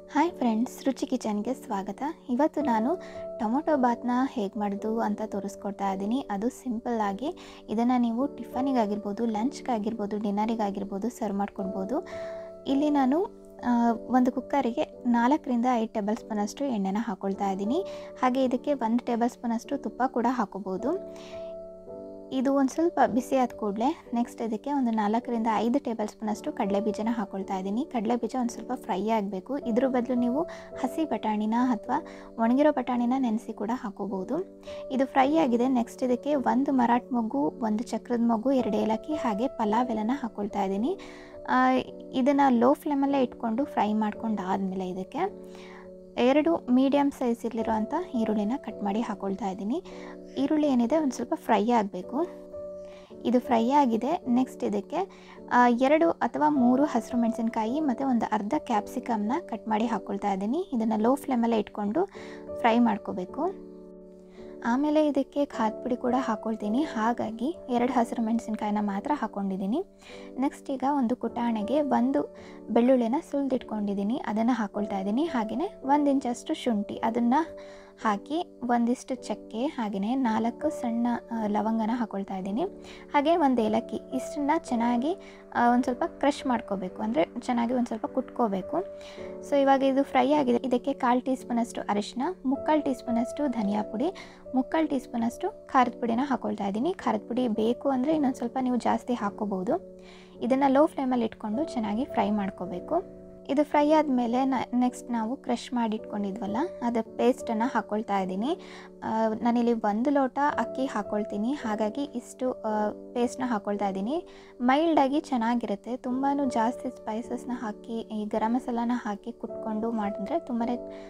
hi friends ರುಚಿ ಕಿಚನ್ಗೆ ಸ್ವಾಗತ ಇವತ್ತು ನಾನು ಟೊಮೊಟೊ ಬಾತ್ನ ಹೇಗೆ ಮಾಡೋದು ಅಂತ ತೋರಿಸ್ಕೊಡ್ತಾ ಇದ್ದೀನಿ ಅದು ಸಿಂಪಲ್ಲಾಗಿ ಇದನ್ನು ನೀವು ಟಿಫನಿಗಾಗಿರ್ಬೋದು ಲಂಚ್ಗಾಗಿರ್ಬೋದು ಡಿನ್ನರಿಗಾಗಿರ್ಬೋದು ಸರ್ವ್ ಮಾಡ್ಕೊಡ್ಬೋದು ಇಲ್ಲಿ ನಾನು ಆ, ಒಂದು ಕುಕ್ಕರಿಗೆ ನಾಲ್ಕರಿಂದ ಐದು ಟೇಬಲ್ ಸ್ಪೂನಷ್ಟು ಎಣ್ಣೆನ ಹಾಕ್ಕೊಳ್ತಾ ಇದ್ದೀನಿ ಹಾಗೆ ಇದಕ್ಕೆ ಒಂದು ಟೇಬಲ್ ಸ್ಪೂನಷ್ಟು ತುಪ್ಪ ಕೂಡ ಹಾಕೋಬೋದು ಇದು ಒಂದು ಸ್ವಲ್ಪ ಬಿಸಿ ಆದ ಕೂಡಲೇ ನೆಕ್ಸ್ಟ್ ಇದಕ್ಕೆ ಒಂದು ನಾಲ್ಕರಿಂದ ಐದು ಟೇಬಲ್ ಸ್ಪೂನಷ್ಟು ಕಡಲೆ ಬೀಜನ ಹಾಕ್ಕೊಳ್ತಾ ಇದ್ದೀನಿ ಕಡಲೆ ಬೀಜ ಒಂದು ಸ್ವಲ್ಪ ಫ್ರೈ ಆಗಬೇಕು ಇದ್ರ ಬದಲು ನೀವು ಹಸಿ ಬಟಾಣಿನ ಅಥವಾ ಒಣಗಿರೋ ಬಟಾಣಿನ ನೆನೆಸಿ ಕೂಡ ಹಾಕೋಬೋದು ಇದು ಫ್ರೈ ಆಗಿದೆ ನೆಕ್ಸ್ಟ್ ಇದಕ್ಕೆ ಒಂದು ಮರಾಠ ಮೊಗ್ಗು ಒಂದು ಚಕ್ರದ ಮೊಗ್ಗು ಎರಡು ಏಲಕ್ಕಿ ಹಾಗೆ ಪಲಾವ್ ಎಲೆನ ಹಾಕ್ಕೊಳ್ತಾ ಇದ್ದೀನಿ ಇದನ್ನು ಲೋ ಫ್ಲೇಮಲ್ಲೇ ಇಟ್ಕೊಂಡು ಫ್ರೈ ಮಾಡ್ಕೊಂಡು ಆದಮೇಲೆ ಇದಕ್ಕೆ ಎರಡು ಮೀಡಿಯಮ್ ಸೈಜ್ ಇರಲಿರೋಂಥ ಈರುಳ್ಳಿನ ಕಟ್ ಮಾಡಿ ಹಾಕ್ಕೊಳ್ತಾ ಇದ್ದೀನಿ ಈರುಳ್ಳಿ ಏನಿದೆ ಒಂದು ಸ್ವಲ್ಪ ಫ್ರೈ ಆಗಬೇಕು ಇದು ಫ್ರೈ ಆಗಿದೆ ನೆಕ್ಸ್ಟ್ ಇದಕ್ಕೆ ಆ, ಎರಡು ಅಥವಾ ಮೂರು ಹಸಿರು ಮೆಣಸಿನ್ಕಾಯಿ ಮತ್ತು ಒಂದು ಅರ್ಧ ಕ್ಯಾಪ್ಸಿಕಮ್ನ ಕಟ್ ಮಾಡಿ ಹಾಕ್ಕೊಳ್ತಾ ಇದ್ದೀನಿ ಇದನ್ನು ಲೋ ಫ್ಲೇಮಲ್ಲೇ ಇಟ್ಕೊಂಡು ಫ್ರೈ ಮಾಡ್ಕೋಬೇಕು ಆಮೇಲೆ ಇದಕ್ಕೆ ಖಾರದ ಪುಡಿ ಕೂಡ ಹಾಕ್ಕೊಳ್ತೀನಿ ಹಾಗಾಗಿ ಎರಡು ಹಸಿರು ಮೆಣಸಿನ್ಕಾಯಿನ ಮಾತ್ರ ಹಾಕ್ಕೊಂಡಿದ್ದೀನಿ ನೆಕ್ಸ್ಟ್ ಈಗ ಒಂದು ಕುಟಾಣೆಗೆ ಒಂದು ಬೆಳ್ಳುಳ್ಳಿನ ಸುಲಿದಿಟ್ಕೊಂಡಿದ್ದೀನಿ ಅದನ್ನು ಹಾಕ್ಕೊಳ್ತಾ ಇದ್ದೀನಿ ಹಾಗೆಯೇ ಒಂದು ಇಂಚಷ್ಟು ಶುಂಠಿ ಅದನ್ನು ಹಾಕಿ ಒಂದಿಷ್ಟು ಚಕ್ಕೆ ಹಾಗೆಯೇ ನಾಲ್ಕು ಸಣ್ಣ ಆ, ಲವಂಗನ ಹಾಕ್ಕೊಳ್ತಾ ಇದ್ದೀನಿ ಹಾಗೆ ಒಂದು ಏಲಕ್ಕಿ ಇಷ್ಟನ್ನು ಚೆನ್ನಾಗಿ ಒಂದು ಸ್ವಲ್ಪ ಕ್ರಷ್ ಮಾಡ್ಕೋಬೇಕು ಅಂದರೆ ಚೆನ್ನಾಗಿ ಒಂದು ಸ್ವಲ್ಪ ಕುಟ್ಕೋಬೇಕು ಸೊ ಇವಾಗ ಇದು ಫ್ರೈ ಆಗಿದೆ ಇದಕ್ಕೆ ಕಾಲು ಟೀ ಸ್ಪೂನಷ್ಟು ಅರಿಶಿನ ಮುಕ್ಕಾಲು ಟೀ ಸ್ಪೂನಷ್ಟು ಧನಿಯಾ ಪುಡಿ ಮುಕ್ಕಾಲು ಟೀ ಸ್ಪೂನಷ್ಟು ಖಾರದ ಪುಡಿನ ಹಾಕ್ಕೊಳ್ತಾ ಇದ್ದೀನಿ ಖಾರದ ಪುಡಿ ಬೇಕು ಅಂದರೆ ಇನ್ನೊಂದು ಸ್ವಲ್ಪ ನೀವು ಜಾಸ್ತಿ ಹಾಕ್ಕೋಬೋದು ಇದನ್ನು ಲೋ ಫ್ಲೇಮಲ್ಲಿ ಇಟ್ಕೊಂಡು ಚೆನ್ನಾಗಿ ಫ್ರೈ ಮಾಡ್ಕೋಬೇಕು ಇದು ಫ್ರೈ ಆದಮೇಲೆ ನೆಕ್ಸ್ಟ್ ನಾವು ಕ್ರಷ್ ಮಾಡಿ ಇಟ್ಕೊಂಡಿದ್ವಲ್ಲ ಅದು ಪೇಸ್ಟನ್ನು ಹಾಕ್ಕೊಳ್ತಾ ಇದ್ದೀನಿ ಆ, ನಾನಿಲ್ಲಿ ಒಂದು ಲೋಟ ಅಕ್ಕಿ ಹಾಕ್ಕೊಳ್ತೀನಿ ಹಾಗಾಗಿ ಇಷ್ಟು ಪೇಸ್ಟ್ನ ಹಾಕ್ಕೊಳ್ತಾ ಇದ್ದೀನಿ ಮೈಲ್ಡಾಗಿ ಚೆನ್ನಾಗಿರುತ್ತೆ ತುಂಬಾ ಜಾಸ್ತಿ ಸ್ಪೈಸಸ್ನ ಹಾಕಿ ಈ ಗರಂ ಮಸಾಲಾನ ಹಾಕಿ ಕುಟ್ಕೊಂಡು ಮಾಡಿದ್ರೆ ತುಂಬಾ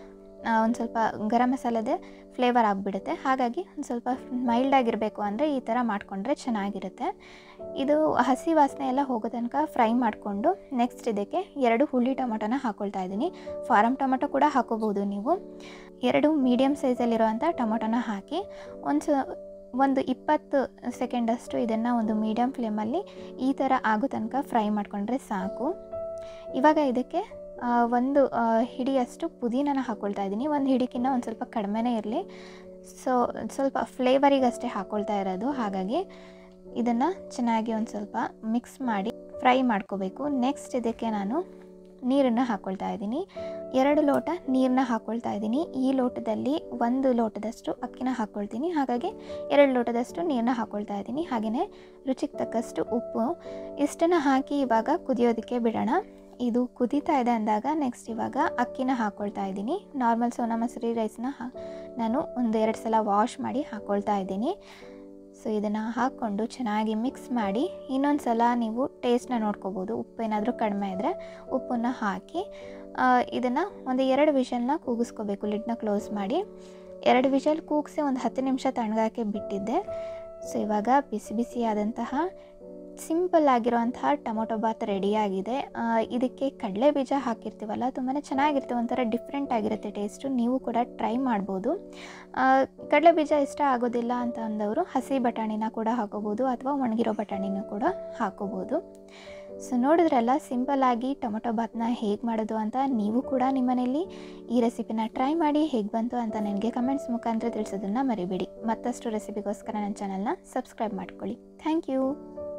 ಒಂದು ಸ್ವಲ್ಪ ಗರಂ ಮಸಾಲದೇ ಫ್ಲೇವರ್ ಆಗಿಬಿಡುತ್ತೆ ಹಾಗಾಗಿ ಒಂದು ಸ್ವಲ್ಪ ಮೈಲ್ಡಾಗಿರಬೇಕು ಅಂದರೆ ಈ ಥರ ಮಾಡಿಕೊಂಡ್ರೆ ಚೆನ್ನಾಗಿರುತ್ತೆ ಇದು ಹಸಿ ವಾಸನೆ ಎಲ್ಲ ಹೋಗೋ ತನಕ ಫ್ರೈ ಮಾಡಿಕೊಂಡು ನೆಕ್ಸ್ಟ್ ಇದಕ್ಕೆ ಎರಡು ಹುಳಿ ಟೊಮೊಟೊನ ಹಾಕ್ಕೊಳ್ತಾ ಇದ್ದೀನಿ ಫಾರಮ್ ಟೊಮೊಟೊ ಕೂಡ ಹಾಕೋಬೋದು ನೀವು ಎರಡು ಮೀಡಿಯಮ್ ಸೈಜಲ್ಲಿರುವಂಥ ಟೊಮೊಟೊನ ಹಾಕಿ ಒಂದು ಸ ಒಂದು ಇಪ್ಪತ್ತು ಸೆಕೆಂಡಷ್ಟು ಇದನ್ನು ಒಂದು ಮೀಡಿಯಮ್ ಫ್ಲೇಮಲ್ಲಿ ಈ ಥರ ಆಗೋ ತನಕ ಫ್ರೈ ಮಾಡಿಕೊಂಡ್ರೆ ಸಾಕು ಇವಾಗ ಇದಕ್ಕೆ ಆ, ಒಂದು ಆ, ಹಿಡಿಯಷ್ಟು ಪುದೀನನ ಹಾಕ್ಕೊಳ್ತಾ ಇದ್ದೀನಿ ಒಂದು ಹಿಡಿಕಿನ್ನ ಒಂದು ಸ್ವಲ್ಪ ಕಡಿಮೆನೇ ಇರಲಿ ಸೊ ಸ್ವಲ್ಪ ಫ್ಲೇವರಿಗಷ್ಟೇ ಹಾಕ್ಕೊಳ್ತಾ ಇರೋದು ಹಾಗಾಗಿ ಇದನ್ನು ಚೆನ್ನಾಗಿ ಒಂದು ಸ್ವಲ್ಪ ಮಿಕ್ಸ್ ಮಾಡಿ ಫ್ರೈ ಮಾಡ್ಕೋಬೇಕು ನೆಕ್ಸ್ಟ್ ಇದಕ್ಕೆ ನಾನು ನೀರನ್ನು ಹಾಕ್ಕೊಳ್ತಾ ಇದ್ದೀನಿ ಎರಡು ಲೋಟ ನೀರನ್ನ ಹಾಕ್ಕೊಳ್ತಾ ಇದ್ದೀನಿ ಈ ಲೋಟದಲ್ಲಿ ಒಂದು ಲೋಟದಷ್ಟು ಅಕ್ಕಿನ ಹಾಕ್ಕೊಳ್ತೀನಿ ಹಾಗಾಗಿ ಎರಡು ಲೋಟದಷ್ಟು ನೀರನ್ನ ಹಾಕ್ಕೊಳ್ತಾ ಇದ್ದೀನಿ ಹಾಗೆಯೇ ರುಚಿಗೆ ತಕ್ಕಷ್ಟು ಉಪ್ಪು ಇಷ್ಟನ್ನು ಹಾಕಿ ಇವಾಗ ಕುದಿಯೋದಕ್ಕೆ ಬಿಡೋಣ ಇದು ಕುದೀತಾ ಇದೆ ಅಂದಾಗ ನೆಕ್ಸ್ಟ್ ಇವಾಗ ಅಕ್ಕಿನ ಹಾಕ್ಕೊಳ್ತಾ ಇದ್ದೀನಿ ನಾರ್ಮಲ್ ಸೋನಾ ಮಸೂರಿ ರೈಸ್ನ ಹಾ ನಾನು ಒಂದು ಎರಡು ಸಲ ವಾಶ್ ಮಾಡಿ ಹಾಕ್ಕೊಳ್ತಾ ಇದ್ದೀನಿ ಸೊ ಇದನ್ನು ಹಾಕ್ಕೊಂಡು ಚೆನ್ನಾಗಿ ಮಿಕ್ಸ್ ಮಾಡಿ ಇನ್ನೊಂದು ಸಲ ನೀವು ಟೇಸ್ಟ್ನ ನೋಡ್ಕೋಬೋದು ಉಪ್ಪು ಏನಾದರೂ ಕಡಿಮೆ ಇದ್ದರೆ ಉಪ್ಪನ್ನು ಹಾಕಿ ಇದನ್ನು ಒಂದು ಎರಡು ವಿಷಲ್ನ ಕೂಗಿಸ್ಕೋಬೇಕು ಲಿಡ್ನ ಕ್ಲೋಸ್ ಮಾಡಿ ಎರಡು ವಿಷಲ್ ಕೂಗಿಸಿ ಒಂದು ಹತ್ತು ನಿಮಿಷ ತಣ್ಣಗಾಕೆ ಬಿಟ್ಟಿದ್ದೆ ಸೊ ಇವಾಗ ಬಿಸಿ ಬಿಸಿಯಾದಂತಹ ಸಿಂಪಲ್ ಆಗಿರೋಂತಹ ಟೊಮೊಟೊ ಬಾತ್ ರೆಡಿಯಾಗಿದೆ ಆ, ಇದಕ್ಕೆ ಕಡಲೆ ಬೀಜ ಹಾಕಿರ್ತೀವಲ್ಲ ತುಂಬಾ ಚೆನ್ನಾಗಿರುತ್ತೆ ಒಂಥರ ಡಿಫ್ರೆಂಟ್ ಆಗಿರುತ್ತೆ ಟೇಸ್ಟು ನೀವು ಕೂಡ ಟ್ರೈ ಮಾಡ್ಬೋದು ಆ, ಕಡಲೆ ಬೀಜ ಇಷ್ಟ ಆಗೋದಿಲ್ಲ ಅಂತ ಅಂದವರು ಹಸಿ ಬಟಾಣಿನ ಕೂಡ ಹಾಕೋಬೋದು ಅಥವಾ ಒಣಗಿರೋ ಬಟಾಣಿನ ಕೂಡ ಹಾಕೋಬೋದು ಸೊ ನೋಡಿದ್ರಲ್ಲ ಸಿಂಪಲ್ಲಾಗಿ ಟೊಮೊಟೊ ಬಾತ್ನ ಹೇಗೆ ಮಾಡೋದು ಅಂತ ನೀವು ಕೂಡ ನಿಮ್ಮನೇಲಿ ಈ ರೆಸಿಪಿನ ಟ್ರೈ ಮಾಡಿ ಹೇಗೆ ಬಂತು ಅಂತ ನನಗೆ ಕಮೆಂಟ್ಸ್ ಮುಖಾಂತರ ತಿಳಿಸೋದನ್ನು ಮರಿಬೇಡಿ ಮತ್ತಷ್ಟು ರೆಸಿಪಿಗೋಸ್ಕರ ನನ್ನ ಚಾನಲ್ನ ಸಬ್ಸ್ಕ್ರೈಬ್ ಮಾಡ್ಕೊಳ್ಳಿ ಥ್ಯಾಂಕ್ ಯು